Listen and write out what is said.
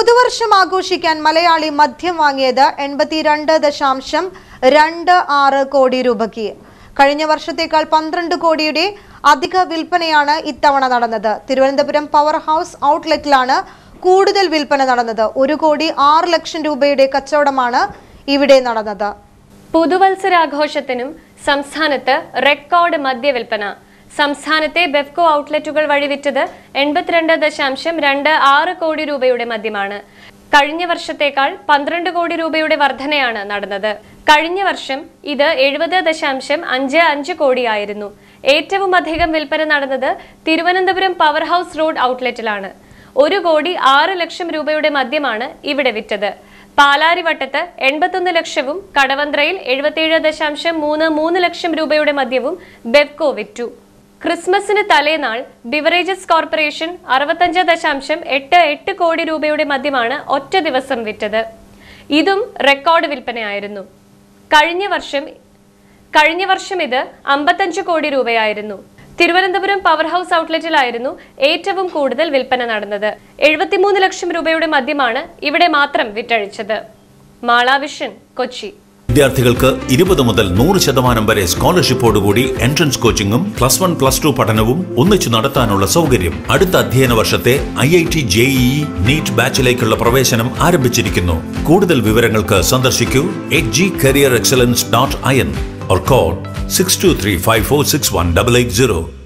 പുതുവർഷം ആഘോഷിക്കാൻ മലയാളി മദ്യം വാങ്ങിയത് എൺപത്തിരണ്ട് ദശാംശം രണ്ട് ആറ് കോടി രൂപയ്ക്ക് കഴിഞ്ഞ വർഷത്തേക്കാൾ പന്ത്രണ്ട് കോടിയുടെ അധിക വിൽപ്പനയാണ് ഇത്തവണ നടന്നത് തിരുവനന്തപുരം പവർ ഹൗസ് ഔട്ട്ലെറ്റിലാണ് കൂടുതൽ വിൽപ്പന നടന്നത് ഒരു കോടി ആറ് ലക്ഷം രൂപയുടെ കച്ചവടമാണ് ഇവിടെ നടന്നത് പുതുവത്സരാഘോഷത്തിനും സംസ്ഥാനത്ത് റെക്കോർഡ് മദ്യവിൽപ്പന സംസ്ഥാനത്തെ ബെഫ്കോ ഔട്ട്ലെറ്റുകൾ വഴി വിറ്റത് എൺപത്തിരണ്ട് ദശാംശം രണ്ട് ആറ് കോടി രൂപയുടെ മദ്യമാണ് കഴിഞ്ഞ വർഷത്തേക്കാൾ പന്ത്രണ്ട് കോടി രൂപയുടെ വർധനയാണ് നടന്നത് കഴിഞ്ഞ വർഷം ഇത് എഴുപത് ദശാംശം അഞ്ച് അഞ്ച് കോടിയായിരുന്നു ഏറ്റവും അധികം വിൽപ്പന നടന്നത് തിരുവനന്തപുരം പവർ ഹൗസ് റോഡ് ഔട്ട്ലെറ്റിലാണ് ഒരു കോടി ആറ് ലക്ഷം രൂപയുടെ മദ്യമാണ് ഇവിടെ വിറ്റത് പാലാരിവട്ടത്ത് എൺപത്തൊന്ന് ലക്ഷവും കടവന്ത്രയിൽ എഴുപത്തിയേഴ് ദശാംശം മൂന്ന് മൂന്ന് ലക്ഷം രൂപയുടെ മദ്യവും ബെവ്കോ വിറ്റു ക്രിസ്മസിന് തലേനാൾ ബിവറേജസ് കോർപ്പറേഷൻ അറുപത്തഞ്ച് ദശാംശം എട്ട് എട്ട് കോടി രൂപയുടെ മദ്യമാണ് ഒറ്റ ദിവസം വിറ്റത് ഇതും റെക്കോർഡ് വിൽപ്പനയായിരുന്നു കഴിഞ്ഞ വർഷം കഴിഞ്ഞ വർഷം ഇത് അമ്പത്തഞ്ച് കോടി രൂപയായിരുന്നു തിരുവനന്തപുരം പവർ ഹൗസ് ഔട്ട്ലെറ്റിലായിരുന്നു ഏറ്റവും കൂടുതൽ വിൽപ്പന നടന്നത് എഴുപത്തിമൂന്ന് ലക്ഷം രൂപയുടെ മദ്യമാണ് ഇവിടെ മാത്രം വിറ്റഴിച്ചത് മാളാവിഷൻ കൊച്ചി വിദ്യാർത്ഥികൾക്ക് ഇരുപത് മുതൽ നൂറ് ശതമാനം വരെ സ്കോളർഷിപ്പോടുകൂടി എൻട്രൻസ് കോച്ചിങ്ങും പ്ലസ് വൺ പ്ലസ് ടു പഠനവും ഒന്നിച്ചു നടത്താനുള്ള സൗകര്യം അടുത്ത അധ്യയന വർഷത്തെ I I T JEE NEET ബാച്ചിലേക്കുള്ള പ്രവേശനം ആരംഭിച്ചിരിക്കുന്നു കൂടുതൽ വിവരങ്ങൾക്ക് സന്ദർശിക്കൂ H G career excellence dot I N or call 6235461880